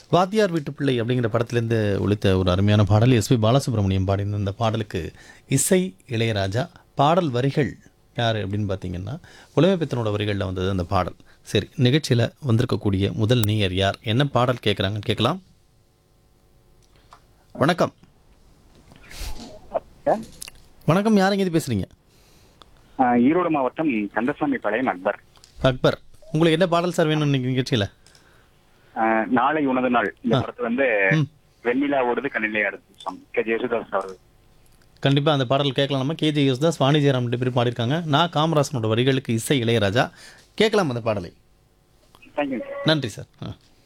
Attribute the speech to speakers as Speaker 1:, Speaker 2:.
Speaker 1: வாத்தியார் வீட்டு பிள்ளை அப்படிங்கிற படத்துலேருந்து ஒழித்த ஒரு அருமையான பாடல் எஸ்பி பாலசுப்ரமணியம் பாடின இந்த பாடலுக்கு இசை இளையராஜா பாடல் வரிகள் யார் அப்படின்னு பார்த்தீங்கன்னா புலமைப்பித்தனோட வரிகளில் வந்தது அந்த பாடல் சரி நிகழ்ச்சியில் வந்திருக்கக்கூடிய முதல் நேயர் யார் என்ன பாடல் கேட்குறாங்கன்னு கேட்கலாம் வணக்கம் வணக்கம் யாருங்க இது பேசுகிறீங்க
Speaker 2: ஆஹ் ஈரோடு மாவட்டம் கந்தசாமி பாளையம் அக்பர்
Speaker 1: அக்பர் உங்களுக்கு என்ன பாடல் சார் வேணும் இன்னைக்கு நிகழ்ச்சியில்
Speaker 2: ஆஹ் நாளை உனது நாள் இந்த
Speaker 1: ஆ.
Speaker 2: படத்துல வந்து
Speaker 1: ம்.
Speaker 2: வெண்ணிலா ஓடுது கண்ணிலே அடுத்து சாங் கே ஜேசுதாஸ் அவர்கள்
Speaker 1: கண்டிப்பாக அந்த பாடல் கேட்கலாம் நம்ம கேஜே யேசுதாஸ் வாணி ஜெயராம் ரெண்டு பேரும் பாடியிருக்காங்க நான் காமராசனோட வரிகளுக்கு இசை இளையராஜா கேட்கலாம் அந்த பாடலை
Speaker 2: தேங்க்யூ
Speaker 1: நன்றி சார் ஆ